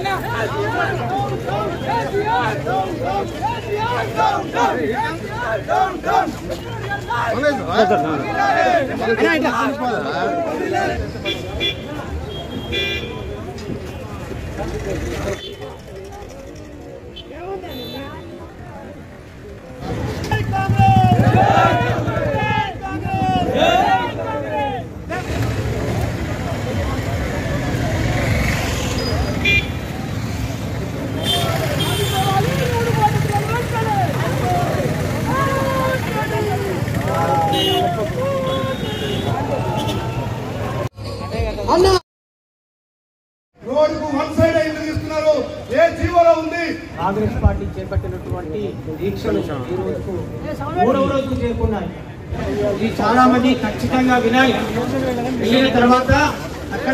రోడ్డుకు one side ఎందుకు ఇస్తున్నారు ఏ జీవోలో ఉంది కాంగ్రెస్ పార్టీ చేపట్టినటువంటి దీక్షలు ఈ రోజుకు మూడవ రోజుకు చేరుకున్నాయి ఇది చాలా మంది ఖచ్చితంగా వినాలి వెళ్ళిన తర్వాత అక్కడ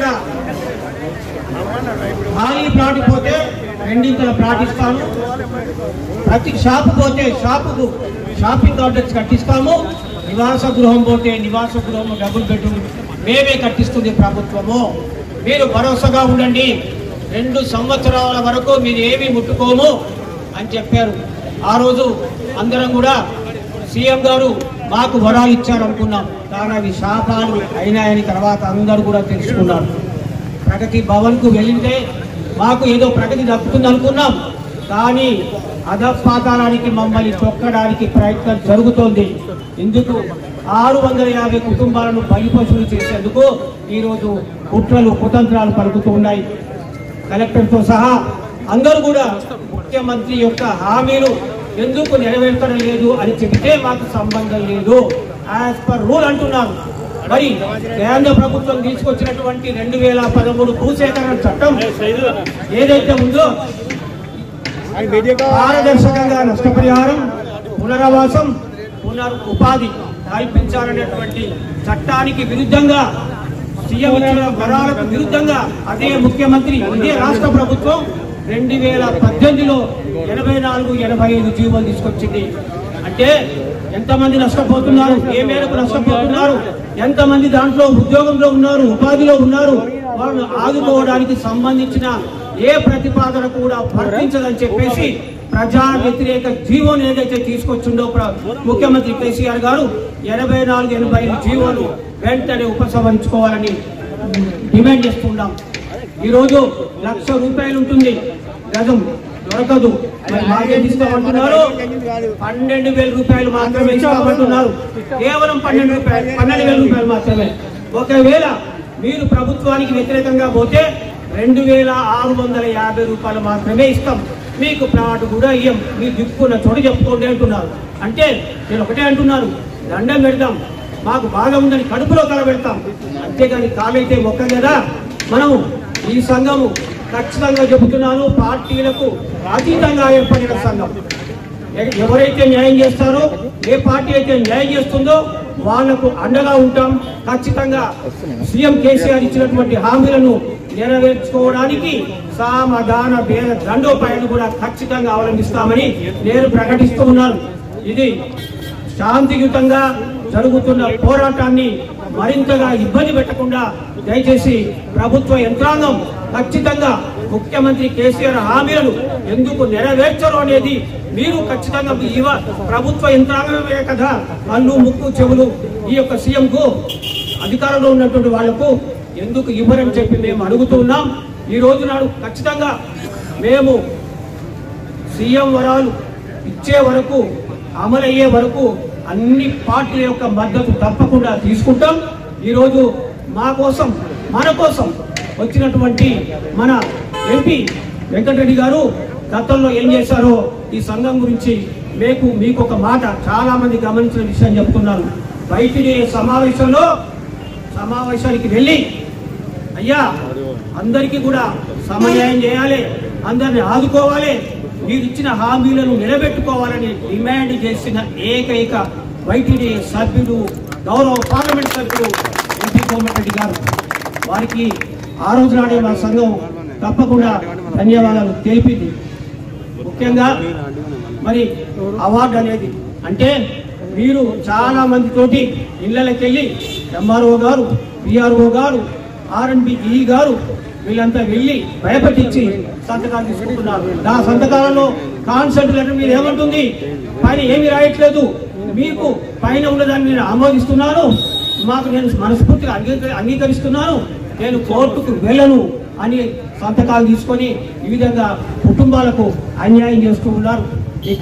ఖాళీ ప్లాట్ పోతే రెండింతల ప్లాట్ ఇస్తాము ప్రతి షాపు పోతే షాపుకు షాపింగ్ కాంప్లెక్స్ కట్టిస్తాము నివాస గృహం పోతే నివాస గృహం డబుల్ బెడ్రూమ్ మేమే కట్టిస్తుంది ప్రభుత్వము మీరు భరోసాగా ఉండండి రెండు సంవత్సరాల వరకు మీరు ఏమీ ముట్టుకోము అని చెప్పారు ఆ రోజు అందరం కూడా సీఎం గారు మాకు వరాలు ఇచ్చారనుకున్నాం కానీ అవి శాపాలు అయినాయని తర్వాత అందరూ కూడా తెలుసుకున్నారు ప్రగతి భవన్కు వెళ్ళితే మాకు ఏదో ప్రగతి దక్కుతుంది అనుకున్నాం కానీ అధపాతాళానికి మమ్మల్ని తొక్కడానికి ప్రయత్నం జరుగుతోంది ఇందుకు ఆరు వందల యాభై కుటుంబాలను బలిపశువులు చేసేందుకు ఈరోజు కుట్రలు కుతంత్రాలు పలుకుతూ ఉన్నాయి కలెక్టర్తో సహా అందరూ కూడా ముఖ్యమంత్రి యొక్క హామీలు ఎందుకు నెరవేర్చడం లేదు అని చెబితే మాకు సంబంధం లేదు యాజ్ పర్ రూల్ అంటున్నారు మరి కేంద్ర ప్రభుత్వం తీసుకొచ్చినటువంటి రెండు వేల పదమూడు భూసేకరణ చట్టం ఏదైతే ఉందో పారదర్శకంగా నష్టపరిహారం పునరావాసం పునర్ ఉపాధి కల్పించాలనేటువంటి చట్టానికి విరుద్ధంగా సీఎం ఇచ్చిన వరాలకు విరుద్ధంగా అదే ముఖ్యమంత్రి ఇదే రాష్ట్ర ప్రభుత్వం రెండు వేల పద్దెనిమిదిలో ఎనభై నాలుగు ఎనభై ఐదు జీవోలు తీసుకొచ్చింది అంటే ఎంతమంది నష్టపోతున్నారు ఏ మేరకు నష్టపోతున్నారు ఎంతమంది దాంట్లో ఉద్యోగంలో ఉన్నారు ఉపాధిలో ఉన్నారు వాళ్ళను ఆదుకోవడానికి సంబంధించిన ఏ ప్రతిపాదన కూడా వర్తించదని చెప్పేసి ప్రజా వ్యతిరేక జీవోని ఏదైతే తీసుకొచ్చిండో ప్ర- ముఖ్యమంత్రి కేసీఆర్ గారు ఎనభై నాలుగు ఎనభై ఐదు జీవోలు వెంటనే ఉపసంహరించుకోవాలని డిమాండ్ చేస్తున్నాం ఈరోజు లక్ష రూపాయలు ఉంటుంది గజం దొరకదు మరి మాకేం ఇస్తామంటున్నారు పన్నెండు వేల రూపాయలు మాత్రమే ఇస్తామంటున్నారు కేవలం పన్నెండు రూపాయలు పన్నెండు వేల రూపాయలు మాత్రమే ఒకవేళ మీరు ప్రభుత్వానికి వ్యతిరేకంగా పోతే రెండు వేల ఆరు వందల యాభై రూపాయలు మాత్రమే ఇస్తాం మీకు ప్లాట్ కూడా ఇయ్యం మీ దిక్కున్న చోటు చెప్పుకోండి అంటున్నారు అంటే నేను ఒకటే అంటున్నాను దండం పెడతాం మాకు బాగా ఉందని కడుపులో కలబెడతాం అంతేగాని కాలైతే మొక్క కదా మనం ఈ సంఘము ఖచ్చితంగా చెబుతున్నాను పార్టీలకు అతీతంగా ఏర్పడిన సంఘం ఎ- ఎవరైతే న్యాయం చేస్తారో ఏ పార్టీ అయితే న్యాయం చేస్తుందో వాళ్లకు అండగా ఉంటాం ఖచ్చితంగా సీఎం కేసీఆర్ ఇచ్చినటువంటి హామీలను నెరవేర్చుకోవడానికి సామధాన భేద దండోపాయాలు కూడా ఖచ్చితంగా అవలంబిస్తామని నేను ప్రకటిస్తూ ఉన్నాను ఇది శాంతియుతంగా జరుగుతున్న పోరాటాన్ని మరింతగా ఇబ్బంది పెట్టకుండా దయచేసి ప్రభుత్వ యంత్రాంగం ఖచ్చితంగా ముఖ్యమంత్రి కేసీఆర్ హామీలను ఎందుకు నెరవేర్చరు అనేది మీరు ఖచ్చితంగా మీ ఇవ ప్రభుత్వ యంత్రాంగమే కదా కళ్ళు ముక్కు చెవులు ఈ యొక్క సీఎంకు అధికారంలో ఉన్నటువంటి వాళ్లకు ఎందుకు ఇవ్వరని చెప్పి మేము అడుగుతూ ఉన్నాం ఈ రోజు నాడు ఖచ్చితంగా మేము సీఎం వరాలు ఇచ్చే వరకు అమలయ్యే వరకు అన్ని పార్టీల యొక్క మద్దతు తప్పకుండా తీసుకుంటాం ఈరోజు మా కోసం మన కోసం వచ్చినటువంటి మన ఎంపీ వెంకటరెడ్డి గారు గతంలో ఏం చేశారో ఈ సంఘం గురించి మీకు మీకు ఒక మాట చాలా మంది గమనించిన విషయం చెప్తున్నాను బయటికి సమావేశంలో సమావేశానికి వెళ్ళి అయ్యా అందరికీ కూడా సమన్యాయం చేయాలి అందరిని ఆదుకోవాలి మీరు ఇచ్చిన హామీలను నిలబెట్టుకోవాలని డిమాండ్ చేసిన ఏకైక వైటీడీ సభ్యుడు గౌరవ పార్లమెంట్ సభ్యుడు ఎంపీ కోమటిరెడ్డి గారు వారికి ఆ రోజు నాడే మా సంఘం తప్పకుండా ధన్యవాదాలు తెలిపింది ముఖ్యంగా మరి అవార్డు అనేది అంటే మీరు చాలా మంది తోటి ఇళ్ళకి వెళ్ళి ఎంఆర్ఓ గారు పిఆర్ఓ గారు ఆర్ఎన్బి ఈ గారు వీళ్ళంతా వెళ్ళి భయపెట్టించి సంతకాలు తీసుకుంటున్నారు నా సంతకాలలో కాన్సెప్ట్ లెటర్ మీరు ఏమంటుంది పైన ఏమీ రాయట్లేదు మీకు పైన ఉన్నదాన్ని నేను ఆమోదిస్తున్నాను మాకు నేను మనస్ఫూర్తిగా అంగీక అంగీకరిస్తున్నాను నేను కోర్టుకు వెళ్ళను అని సంతకాలు తీసుకొని ఈ విధంగా కుటుంబాలకు అన్యాయం చేస్తూ ఉన్నారు ఇక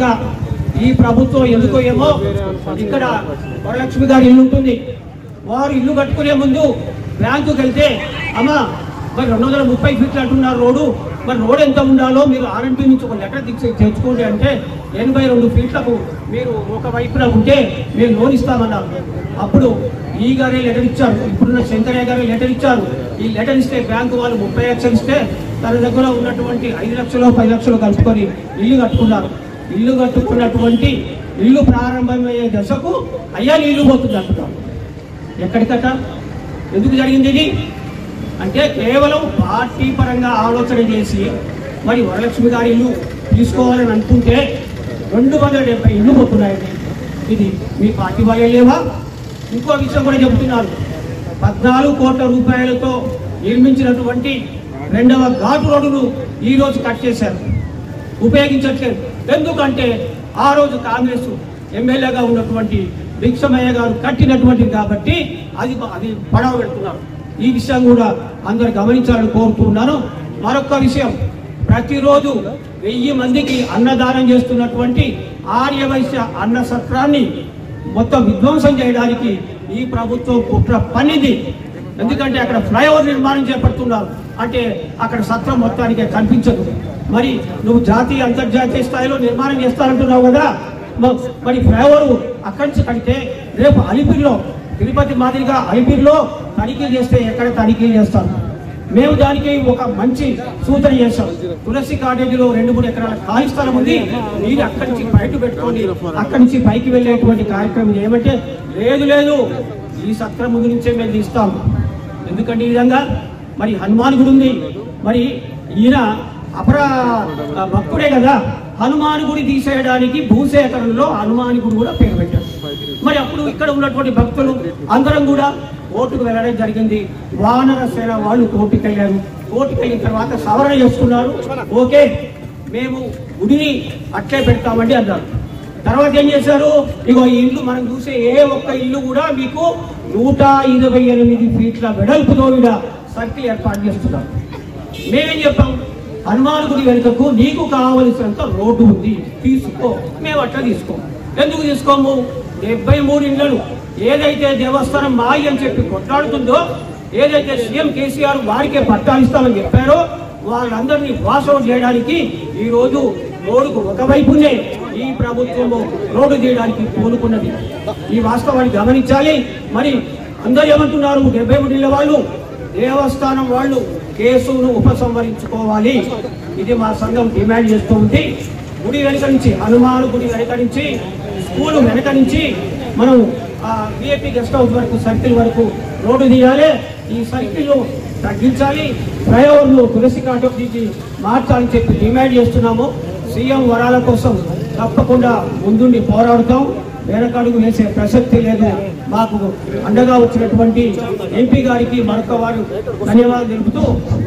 ఈ ప్రభుత్వం ఎందుకో ఏమో ఇక్కడ వరలక్ష్మి గారి ఇల్లు ఉంటుంది వారు ఇల్లు కట్టుకునే ముందు బ్యాంకుకి వెళ్తే అమ్మా మరి రెండు వందల ముప్పై ఫీట్లు అంటున్నారు రోడ్డు మరి రోడ్ ఎంత ఉండాలో మీరు ఆర్ఎంపీ నుంచి ఒక లెటర్ తెచ్చి తెచ్చుకోండి అంటే ఎనభై రెండు ఫీట్లకు మీరు ఒక వైపున ఉంటే మీరు లోన్ ఇస్తామన్నారు అప్పుడు ఈ గారే లెటర్ ఇచ్చారు ఇప్పుడున్న శంకరయ్య గారే లెటర్ ఇచ్చారు ఈ లెటర్ ఇస్తే బ్యాంకు వాళ్ళు ముప్పై లక్షలు ఇస్తే తన దగ్గర ఉన్నటువంటి ఐదు లక్షలు పది లక్షలు కలుపుకొని ఇల్లు కట్టుకున్నారు ఇల్లు కట్టుకున్నటువంటి ఇల్లు ప్రారంభమయ్యే దశకు అయ్యా నీళ్లు పోతుంది అంటున్నారు ఎక్కడికట ఎందుకు జరిగింది ఇది అంటే కేవలం పార్టీ పరంగా ఆలోచన చేసి మరి వరలక్ష్మి గారి ఇల్లు తీసుకోవాలని అనుకుంటే రెండు వందల డెబ్బై ఇల్లు పోతున్నాయండి ఇది మీ పార్టీ వాళ్ళే లేవా ఇంకో విషయం కూడా చెబుతున్నారు పద్నాలుగు కోట్ల రూపాయలతో నిర్మించినటువంటి రెండవ ఘాటు రోడ్డును ఈ రోజు కట్ చేశారు ఉపయోగించట్లేదు ఎందుకంటే ఆ రోజు కాంగ్రెస్ ఎమ్మెల్యేగా ఉన్నటువంటి భిక్షమయ్య గారు కట్టినటువంటిది కాబట్టి అది అది పడవ పెడుతున్నారు ఈ విషయం కూడా అందరు గమనించాలని కోరుతున్నాను మరొక విషయం ప్రతిరోజు వెయ్యి మందికి అన్నదానం చేస్తున్నటువంటి ఆర్యవైశ్య అన్న సత్రాన్ని మొత్తం విధ్వంసం చేయడానికి ఈ ప్రభుత్వం కుట్ర పనిది ఎందుకంటే అక్కడ ఫ్లైఓవర్ నిర్మాణం చేపడుతున్నారు అంటే అక్కడ సత్రం మొత్తానికి కనిపించదు మరి నువ్వు జాతీయ అంతర్జాతీయ స్థాయిలో నిర్మాణం చేస్తానంటున్నావు కదా మ- మరి ఫ్లైఓవర్ అక్కడి నుంచి కడితే రేపు అలిపిరిలో తిరుపతి మాదిరిగా అలిపిరిలో తనిఖీలు చేస్తే ఎక్కడ తనిఖీలు చేస్తారు మేము దానికి ఒక మంచి సూచన చేశాం తులసి కాటేజీలో రెండు మూడు ఎకరాల ఖాళీ స్థలం ఉంది మీరు అక్కడి నుంచి బయట పెట్టుకోండి అక్కడి నుంచి పైకి వెళ్ళేటువంటి కార్యక్రమం ఏమంటే లేదు లేదు ఈ సత్రం ముందు నుంచే మేము తీస్తాం ఎందుకంటే ఈ విధంగా మరి హనుమాన్ గుడి ఉంది మరి ఈయన అపర ఆ, భక్తుడే కదా హనుమాన్ గుడి తీసేయడానికి భూసేకరణలో హనుమాన్ గుడి కూడా పేరు పెట్టారు మరి అప్పుడు ఇక్కడ ఉన్నటువంటి భక్తులు అందరం కూడా కోర్టుకు వెళ్ళడం జరిగింది వానర సేన వాళ్ళు కోర్టుకు వెళ్ళారు కోర్టుకు వెళ్ళిన తర్వాత సవరణ చేసుకున్నారు ఓకే మేము గుడిని అట్లే పెడతామండి అన్నారు తర్వాత ఏం చేశారు ఇగో ఈ ఇల్లు మనం చూసే ఏ ఒక్క ఇల్లు కూడా మీకు నూట ఇరవై ఎనిమిది ఫీట్ల వెడల్పుతో కూడా సర్కిల్ ఏర్పాటు చేస్తున్నారు మేమేం చెప్పాం హనుమాన్ గుడి వెనుకకు నీకు కావలసినంత రోడ్డు ఉంది తీసుకో మేము అట్లా తీసుకోం ఎందుకు తీసుకోము డెబ్బై మూడు ఇళ్లను ఏదైతే దేవస్థానం మాయి అని చెప్పి కొట్లాడుతుందో ఏదైతే సీఎం కేసీఆర్ వారికే పట్టాలు ఇస్తామని చెప్పారో వాళ్ళందరినీ వాసౌట్ చేయడానికి ఈ రోజు రోడ్డుకు ఒకవైపునే ఈ ప్రభుత్వము రోడ్డు తీయడానికి పూనుకున్నది ఈ వాస్తవాన్ని గమనించాలి మరి అందరూ ఏమంటున్నారు డెబ్బై మూడు ఇళ్ళ వాళ్ళు దేవస్థానం వాళ్ళు కేసును ఉపసంహరించుకోవాలి ఇది మా సంఘం డిమాండ్ చేస్తూ ఉంది గుడి వెనక నుంచి హనుమాను గుడి వెనక నుంచి స్కూల్ వెనక నుంచి మనం విఐపి గెస్ట్ హౌస్ వరకు సర్కిల్ వరకు రోడ్డు తీయాలి ఈ సర్కిల్ తగ్గించాలి ఫ్లైఓవర్లు తులసి కాటోకి మార్చాలని చెప్పి డిమాండ్ చేస్తున్నాము సీఎం వరాల కోసం తప్పకుండా ముందుండి పోరాడుతాం వెనకడుగు వేసే ప్రసక్తి లేదు మాకు అండగా వచ్చినటువంటి ఎంపీ గారికి మరొక వారు ధన్యవాదాలు తెలుపుతూ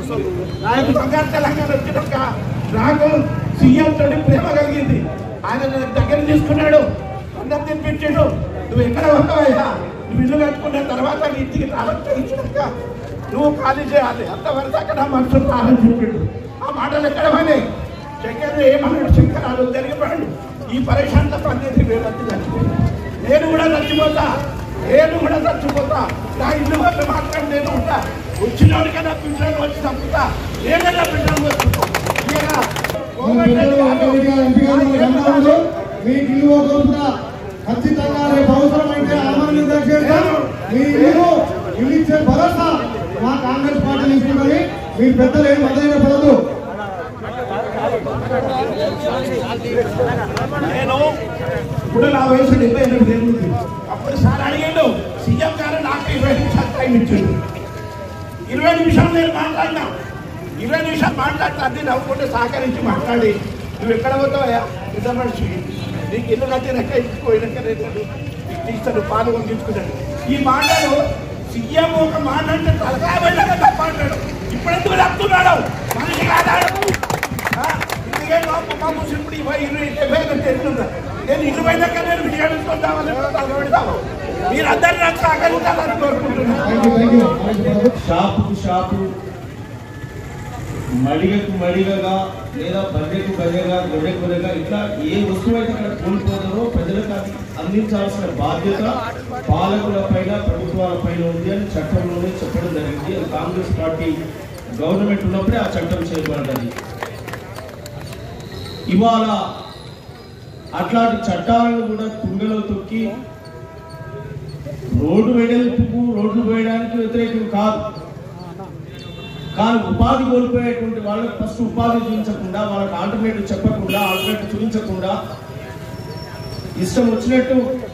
నాయకులు బంగారు తెలంగాణ వచ్చినాక నాకు సీఎం తోటి ప్రేమ కలిగింది ఆయన నన్ను దగ్గర తీసుకున్నాడు అందరు తెప్పించాడు నువ్వు ఎక్కడ ఉన్నావయ్యా నువ్వు ఇల్లు కట్టుకున్న తర్వాత నీ ఇంటికి తాళం ఇచ్చినాక నువ్వు ఖాళీ చేయాలి అంతవరకు అక్కడ మనసు తాళం చెప్పాడు ఆ మాటలు ఎక్కడ పోయినాయి శంకర్ ఏమన్నాడు శంకరాలు జరిగిపోయాడు ఈ పరేషాంత పద్ధతి వేలకి చచ్చిపోయింది నేను కూడా చచ్చిపోతా నేను కూడా చచ్చిపోతా నా ఇల్లు వల్ల మాత్రం నేను ఉంటా వచ్చినోడికి నా పిల్లలు వచ్చి చంపుతా నేనే నా పిల్లలు వచ్చుకో మీ ఇల్లు ఒకరుగా ఖచ్చితంగా రేపు అవసరమైతే ఆమరణ చేస్తాం మీ ఇల్లు ఇల్లు ఇచ్చే భరోసా మా కాంగ్రెస్ పార్టీ ఇస్తుందని మీ పెద్దలు ఏం అదైన పడదు నేను ఇప్పుడు నా వయసు డెబ్బై ఎనిమిది ఏళ్ళు ఉంది. అప్పుడు సార్ అడిగాడు సీఎం గారు నాకు ఇరవై నిమిషాలు టైం ఇచ్చిండు ఇరవై నిమిషాలు నేను మాట్లాడినా ఇరవై నిమిషాలు మాట్లాడితే అన్ని నవ్వుకుంటే సహకరించి మాట్లాడి నువ్వు ఎక్కడ పోతావయ్యా ఇద్దరు మనిషి నీకు ఇల్లు కట్టినాక ఇంటికి పోయినాక రేపు నీకు తీస్తాను పాలు తీసుకున్నాడు ఈ మాటలు సీఎం ఒక మాట అంటే తలకాయ వెళ్ళగా తప్ప అంటాడు ఇప్పుడు ఎందుకు తప్పుతున్నాడు మనిషి కాదాడు ఆ, ఇందుకే మా ముస్లింపుడు ఇరవై ఇరవై డెబ్బై ఐదు తెలియదు నేను ఇల్లు పోయినాక నేను విడిగడుచుకుందామని తలపెడతాను మీరు అందరు నాకు సహకరించాలని కోరుకుంటున్నాను thank you thank you thank you షాపుకు షాపు మడిగకు మడిగగా లేదా బర్రెకు బర్రెగా గొర్రె గొర్రెగా ఇట్లా ఏ వస్తువు అయితే అక్కడ కోల్పోతారో ప్రజలకు అది అందించాల్సిన బాధ్యత పాలకుల పైన ప్రభుత్వాల పైన ఉంది అని చట్టంలోనే చెప్పడం జరిగింది అది కాంగ్రెస్ పార్టీ గవర్నమెంట్ ఉన్నప్పుడే ఆ చట్టం చేయబడ్డది ఇవాళ అట్లాంటి చట్టాలను కూడా తుంగలో తొక్కి రోడ్డు వెడల్పుకు రోడ్లు వేయడానికి వ్యతిరేకం కాదు కానీ ఉపాధి కోల్పోయేటువంటి వాళ్ళకి ఫస్ట్ ఉపాధి చూపించకుండా వాళ్ళకి ఆల్టర్నేటివ్ చెప్పకుండా ఆల్టర్నేటివ్ చూపించకుండా ఇష్టం వచ్చినట్టు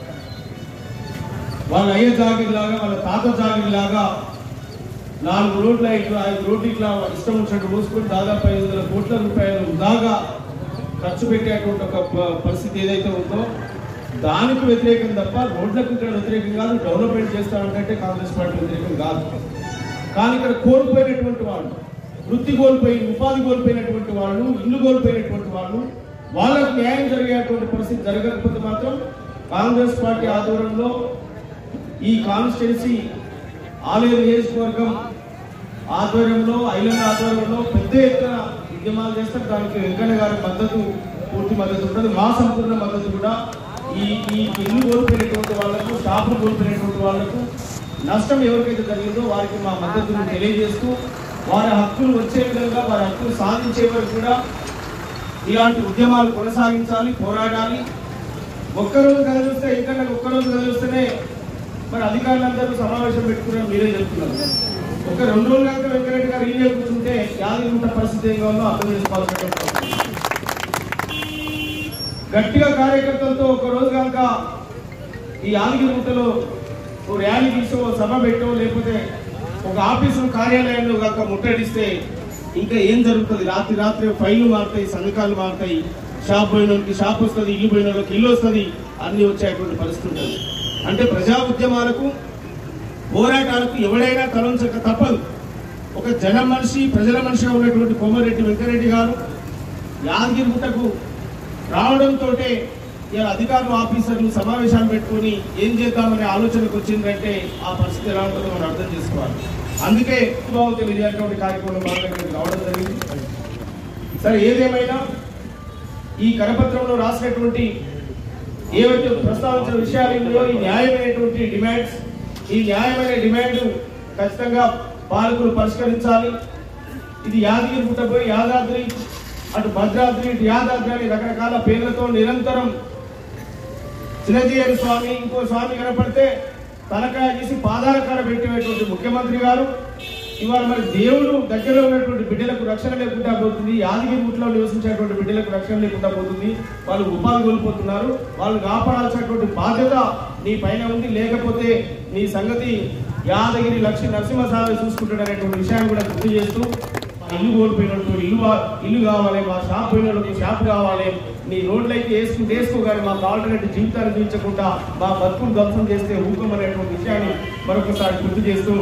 వాళ్ళ అయ్య జాగిరిలాగా వాళ్ళ తాత జాగిరిలాగా నాలుగు రోడ్ల ఇట్లా ఐదు రోడ్లు ఇట్లా ఇష్టం వచ్చినట్టు మూసుకొని దాదాపు ఐదు వందల కోట్ల రూపాయలు వృధాగా ఖర్చు పెట్టేటువంటి ఒక ప- పరిస్థితి ఏదైతే ఉందో దానికి వ్యతిరేకం తప్ప రోడ్లకు ఇక్కడ వ్యతిరేకం కాదు డెవలప్మెంట్ చేస్తామంటే కాంగ్రెస్ పార్టీ వ్యతిరేకం కాదు కానీ ఇక్కడ కోల్పోయినటువంటి వాళ్ళు వృత్తి కోల్పోయి ఉపాధి కోల్పోయినటువంటి వాళ్ళు ఇల్లు కోల్పోయినటువంటి వాళ్ళు వాళ్ళకు న్యాయం జరిగేటువంటి పరిస్థితి జరగకపోతే మాత్రం కాంగ్రెస్ పార్టీ ఆధ్వర్యంలో ఈ కాన్స్టిట్యున్సీ ఆలయ నియోజకవర్గం ఆధ్వర్యంలో ఐలాండ్ ఆధ్వర్యంలో పెద్ద ఎత్తున ఉద్యమాలు చేస్తారు దానికి వెంకయ్య గారి మద్దతు పూర్తి మద్దతు ఉంటుంది మా సంపూర్ణ మద్దతు కూడా ఈ ఈ ఇల్లు కోల్పోయినటువంటి వాళ్లకు షాపులు కోల్పోయినటువంటి వాళ్లకు నష్టం ఎవరికైతే జరిగిందో వారికి మా మద్దతును తెలియజేస్తూ వారి హక్కులు వచ్చే విధంగా వారి హక్కులు సాధించే వరకు కూడా ఇలాంటి ఉద్యమాలు కొనసాగించాలి పోరాడాలి ఒక్కరోజు కదిలిస్తే ఇంకా నాకు ఒక్కరోజు కదిలిస్తేనే మరి అధికారులందరూ సమావేశం పెట్టుకున్నారు మీరే చెప్తున్నారు ఒక రెండు రోజులు కనుక వెంకరెడ్డి గారు ఇల్లే కూర్చుంటే యాదగిరిగుట్ట పరిస్థితి ఏం కావాలో అర్థం చేసుకోవాల్సినటువంటి పరిస్థితి. గట్టిగా కార్యకర్తలతో ఒక రోజు కనుక ఈ యాదగిరిగుట్టలో ఓ ర్యాలీ తీసో ఓ సభ పెట్టో లేకపోతే ఒక ఆఫీసు కార్యాలయంలో కనుక ముట్టడిస్తే ఇంకా ఏం జరుగుతుంది రాత్రి రాత్రి ఫైళ్లు మారుతాయి సంతకాలు మారుతాయి షాప్ పోయినోనికి షాప్ వస్తుంది ఇల్లు పోయినోళ్ళకి ఇల్లు వస్తుంది అన్ని వచ్చేటువంటి పరిస్థితి ఉంటుంది అంటే ప్రజా ఉద్యమాలకు పోరాటాలకు ఎవడైనా తలంచక తప్పదు ఒక జన మనిషి ప్రజల మనిషిగా ఉన్నటువంటి కోమారెడ్డి వెంకరెడ్డి గారు యాదగిరిగుట్టకు రావడంతో ఇలా అధికారులు ఆఫీసర్లు సమావేశాలు పెట్టుకొని ఏం చేద్దామనే ఆలోచనకు వచ్చిందంటే ఆ పరిస్థితి ఎలా ఉంటుందో మనం అర్థం చేసుకోవాలి అందుకే బాబు తెలియజేటువంటి కార్యక్రమం భాగంగా రావడం జరిగింది సరే ఏదేమైనా ఈ కరపత్రంలో రాసినటువంటి ఏవైతే ప్రస్తావించిన విషయాలు ఇందులో ఈ న్యాయమైనటువంటి డిమాండ్స్ ఈ న్యాయమైన డిమాండ్ ఖచ్చితంగా పాలకులు పరిష్కరించాలి ఇది యాదగిరి పుట్టపోయి యాదాద్రి అటు భద్రాద్రి ఇటు యాదాద్రి అని రకరకాల పేర్లతో నిరంతరం చిరంజీవి స్వామి ఇంకో స్వామి కనపడితే తలకాయ చేసి పాదాల కాడ పెట్టేటువంటి ముఖ్యమంత్రి గారు ఇవాళ మరి దేవుడు దగ్గరలో ఉన్నటువంటి బిడ్డలకు రక్షణ లేకుండా పోతుంది యాదగిరి గుట్లో నివసించేటువంటి బిడ్డలకు రక్షణ లేకుండా పోతుంది వాళ్ళు ఉపాధి కోల్పోతున్నారు వాళ్ళు కాపాడాల్సినటువంటి బాధ్యత నీ పైన ఉంది లేకపోతే నీ సంగతి యాదగిరి లక్ష్మీ నరసింహస్వామి చూసుకుంటాడు అనేటువంటి విషయాన్ని కూడా గుర్తు చేస్తూ ఇల్లు కోల్పోయినట్టు ఇల్లు వా- ఇల్లు కావాలి మా షాప్ పోయినట్టు షాప్ కావాలి నీ రోడ్లు అయితే వేసుకుంటే వేసుకోగానే మాకు ఆల్టర్నేటివ్ జీవితాన్ని చూపించకుండా మా బతుకులు ధ్వంసం చేస్తే ఊకం అనేటువంటి విషయాన్ని మరొకసారి గుర్తు చేస్తూ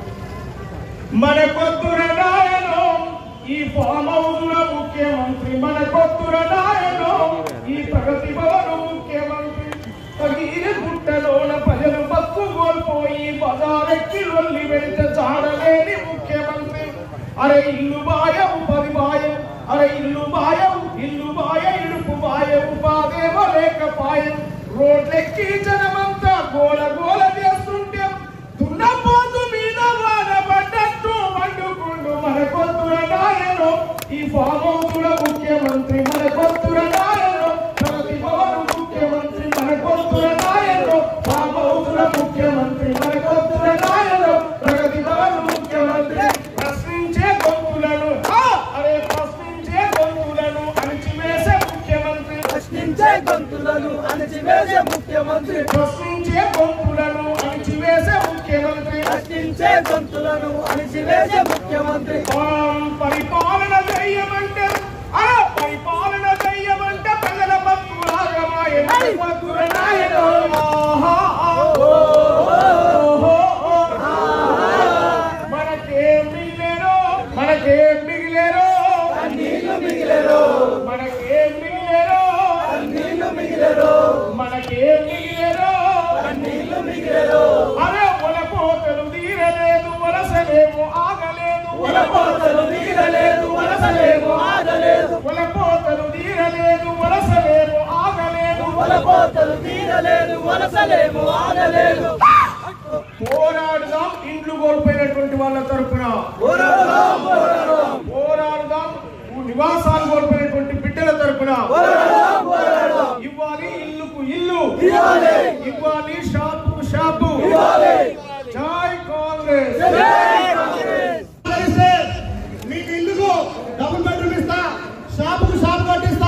మన కొత్తుర నాయనో ఈ ఫామ్ హౌసుల ముఖ్యమంత్రి మన కొత్తుర నాయనో ఈ ప్రగతి భవన ముఖ్యమంత్రి పగిరి గుట్టలోన ప్రజలు బస్సు కోల్పోయి బజారెక్కి లొల్లి వెళ్తే చాడలేని ముఖ్యమంత్రి అరే ఇల్లు బాయం పది బాయం అరే ఇల్లు బాయం ఇల్లు బాయ ఇడుపు బాయ ఉపాధేమో లేకపాయం రోడ్లెక్కి జనమంతా గోల గోల చేస్తుంటే దున్నపోతు మీద వాన పడ్డట్టు పండుకుండు మన కొత్తుల నాయను ఈ ఫామ్ హౌసుల ముఖ్యమంత్రి మన కొత్తుల నాయను ప్రగతి భవన ముఖ్యమంత్రి మన కొత్తుల నాయను ఫామ్ హౌసుల ముఖ్యమంత్రి మన కొత్తుల నాయను ప్రగతి భవన ముఖ్యమంత్రి ప్రశ్నించే గొంతులను ఆ! అరే ప్రశ్నించే గొంతులను అణిచివేసే ముఖ్యమంత్రి ప్రశ్నించే గొంతులను అణచివేసే ముఖ్యమంత్రి ప్రశ్నించే గొంతులను అణిచివేసే ముఖ్యమంత్రి ప్రశ్నించే గొంతులను అణచివేసే ముఖ్యమంత్రి ఆం పరిపాలన చెయ్యమంటే ఆ పరిపాలన చెయ్యమంటే ప్రజల బతుకులాగమాయ బతుకుల నాయన ఆహా, ఆహో, ఓహో, మనకేమి లేరో కుండపోతలు తీరలేదు వలసలేము ఆగలేదు పోరాడుదాం ఇండ్లు కోల్పోయినటువంటి వాళ్ళ తరపున పోరాడుదాం, పోరాడుదాం, పోరాడుదాం నివాసాలు కోల్పోయినటువంటి బిడ్డల తరపున పోరాడుదాం, పోరాడుదాం. ఇవ్వాలి ఇల్లుకు ఇల్లు ఇవ్వాలి. ఇవ్వాలి షాపు షాపు ఇవ్వాలి. జై కాంగ్రెస్ జై కాంగ్రెస్. ఇస్తే మీకు ఇల్లుకు డబుల్ బెడ్రూమ్ ఇస్తా షాపుకు షాప్ కట్టిస్తా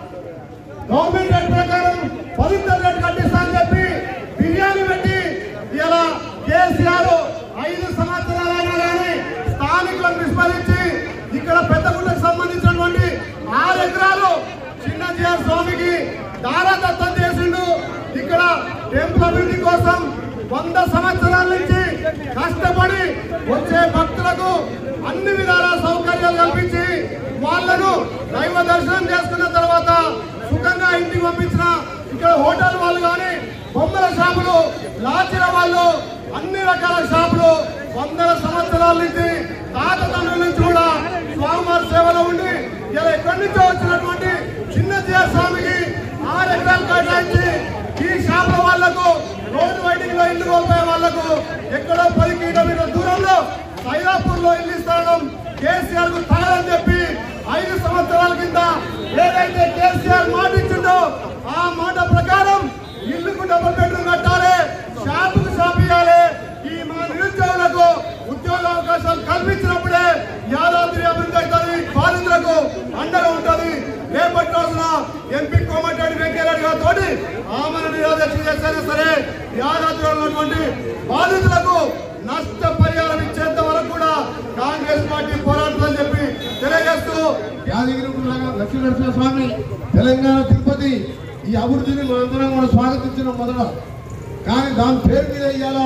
గవర్నమెంట్ రేట్ ప్రకారం పవిత్ర రేట్ కట్టిస్తా అని చెప్పి బిర్యానీ పెట్టి ఇలా కేసీఆర్ ఐదు సంవత్సరాలైనా కానీ స్థానికులను విస్మరించి ఇక్కడ పెద్దగుండకు సంబంధించినటువంటి ఆరు ఎకరాలు చిన్న జిఆర్ స్వామికి దారాదత్తం చేసిండు ఇక్కడ టెంపుల్ అభివృద్ధి కోసం వంద సంవత్సరాల నుంచి కష్టపడి వచ్చే భక్తులకు అన్ని విధాల సౌకర్యాలు కల్పించి వాళ్ళను దైవ దర్శనం చేసుకున్న తర్వాత సుఖంగా ఇంటికి పంపించిన ఇక్కడ హోటల్ వాళ్ళు కానీ బొమ్మల షాపులు లాడ్జిల వాళ్ళు అన్ని రకాల షాపులు వందల సంవత్సరాల నుంచి తాత తండ్రుల నుంచి కూడా స్వామివారి సేవలో ఉండి ఇలా ఎక్కడి నుంచో వచ్చినటువంటి చిన్న జియా స్వామికి ఆరు ఎకరాలు కేటాయించి ఈ షాపుల వాళ్లకు రోడ్డు వైడింగ్ లో ఇల్లు కోల్పోయే వాళ్లకు ఎక్కడో పది కిలోమీటర్ల దూరంలో సైదాపూర్ లో ఇల్లు ఇస్తాడం కేసీఆర్ కు తగదని చెప్పి ఐదు సంవత్సరాల కింద ఏదైతే కేసీఆర్ మాట ఇచ్చిండో ఆ మాట ప్రకారం ఇల్లుకు డబుల్ బెడ్రూమ్ కట్టాలి షాపుకు షాప్ ఇవ్వాలి ఈ మా నిరుద్యోగులకు ఉద్యోగ అవకాశాలు కల్పించినప్పుడే యాదాద్రి అభివృద్ధి అవుతుంది బాధితులకు అండగా ఉంటుంది రేపటి రోజున ఎంపీ కోమటిరెడ్డి వెంకయ్యరెడ్డి గారితో ఆమెను నిరాదక్ష చేస్తేనే సరే యాదాద్రిలో ఉన్నటువంటి బాధితులకు నష్ట పరిహారం ఇచ్చేంత వరకు కూడా కాంగ్రెస్ పార్టీ పోరాడుతుందని చెప్పి తెలియజేస్తూ యాదగిరి లక్ష్మీ నరసింహ స్వామి తెలంగాణ తిరుపతి ఈ అభివృద్ధిని మనందరం కూడా స్వాగతించిన మొదట కానీ దాని పేరు మీద ఇవాళ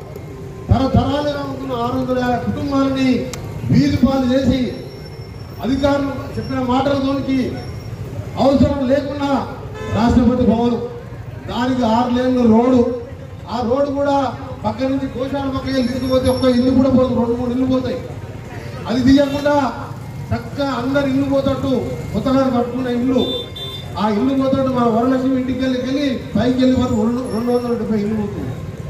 తరతరాలుగా ఉంటున్న ఆరు వందల యాభై కుటుంబాలని వీధి పాలు చేసి అధికారులు చెప్పిన మాటలతోనికి అవసరం లేకుండా రాష్ట్రపతి భవన్ దానికి ఆరు లేన్ల రోడ్డు ఆ రోడ్డు కూడా పక్క నుంచి కోశాల పక్క వెళ్ళి తీసుకుపోతే ఒక్క ఇల్లు కూడా పోదు రెండు మూడు ఇల్లు పోతాయి అది తీయకుండా చక్కగా అందరు ఇల్లు పోతట్టు కొత్తగా కట్టుకున్న ఇల్లు ఆ ఇల్లు పోతట్టు మన వరలక్ష్మి ఇంటికి వెళ్ళి వెళ్ళి పైకి వెళ్ళి వరకు రెండు రెండు వందల డెబ్బై ఇల్లు పోతుంది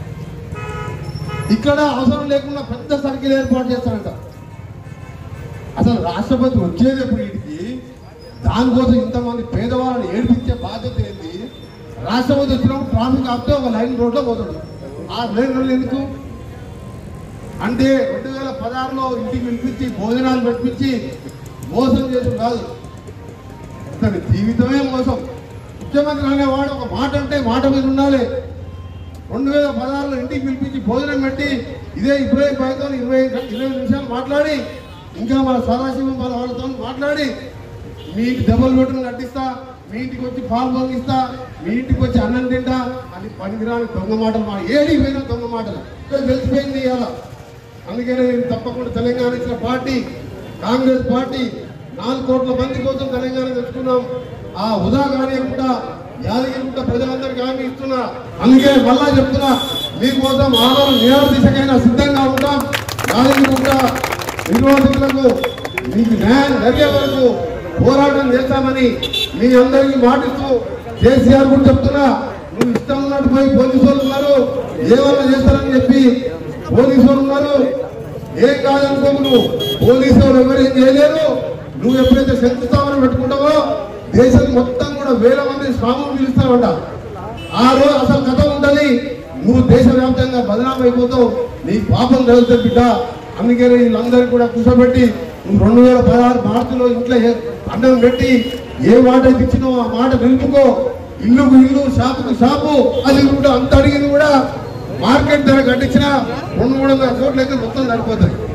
ఇక్కడ అవసరం లేకుండా పెద్ద సర్కిల్ ఏర్పాటు చేస్తారంట అసలు రాష్ట్రపతి వచ్చేది ఎప్పుడు వీటికి దానికోసం ఇంతమంది పేదవాళ్ళని ఏడిపించే బాధ్యత ఏంటి రాష్ట్రపతి వచ్చినప్పుడు ట్రాఫిక్ ఆపితే ఒక లైన్ రోడ్లో పోతాడు ఆ లైన్ రోడ్లు ఎందుకు అంటే రెండు వేల పదహారులో ఇంటికి పిలిపించి భోజనాలు పెట్టించి మోసం చేసి కాదు ఇతని జీవితమే మోసం ముఖ్యమంత్రి అనేవాడు ఒక మాట అంటే మాట మీద ఉండాలి రెండు వేల పదహారులో ఇంటికి పిలిపించి భోజనం పెట్టి ఇదే ఇబ్రాహిం భాయ్తో ఇరవై ఇరవై నిమిషాలు మాట్లాడి ఇంకా మన సదాశివం వాళ్ళ వాళ్ళతో మాట్లాడి మీ ఇంటి దెబ్బలు పెట్టుకుని కట్టిస్తా మీ ఇంటికి వచ్చి పాలు పొంగిస్తా మీ ఇంటికి వచ్చి అన్నం తింటా అని పనికిరాని దొంగ మాటలు మా ఏడికి పోయినా దొంగ మాటలు ఇక్కడ తెలిసిపోయింది ఇవాళ అందుకనే నేను తప్పకుండా తెలంగాణ ఇచ్చిన పార్టీ కాంగ్రెస్ పార్టీ నాలుగు కోట్ల మంది కోసం తెలంగాణ తెచ్చుకున్నాం ఆ ఉదా కానీ కూడా యాదగిరిగుట్ట ప్రజలందరికీ హామీ ఇస్తున్నా అందుకే మళ్ళా చెప్తున్నా మీకోసం ఆదరణ నిరాశ దిశకైనా సిద్ధంగా ఉంటాం యాదగిరిగుట్ట నిర్వాసితులకు మీకు న్యాయం జరిగే వరకు పోరాటం చేస్తామని మీ అందరికీ మాటిస్తూ కేసీఆర్ కూడా చెప్తున్నా నువ్వు ఇష్టం ఉన్నట్టు పోయి పోలీసు వాళ్ళు ఉన్నారు ఏమన్నా చేస్తారని చెప్పి పోలీసు వాళ్ళు ఉన్నారు ఏం కాదనుకోకు నువ్వు పోలీసు వాళ్ళు ఎవరేం చేయలేరు నువ్వు ఎప్పుడైతే శంకుస్థాపన పెట్టుకుంటావో దేశం మొత్తం కూడా వేల మంది స్వాములు పిలుస్తావంట ఆ రోజు అసలు కథ ఉంటది నువ్వు దేశవ్యాప్తంగా బదనాం అయిపోతావు నీ పాపం తగులుతుంది బిడ్డ అందుకని వీళ్ళందరికీ కూడా కూర్చోబెట్టి నువ్వు రెండు వేల పదహారు మార్చిలో ఇంట్లో ఏ- అన్నం పెట్టి ఏ మాట అయితే ఇచ్చినావో ఆ మాట నిలుపుకో ఇల్లుకు ఇల్లు షాపుకు షాపు అది కూడా అంత అడిగింది కూడా మార్కెట్ ధర కట్టించిన రెండు మూడు వందల కోట్ల అయితే మొత్తం సరిపోతుంది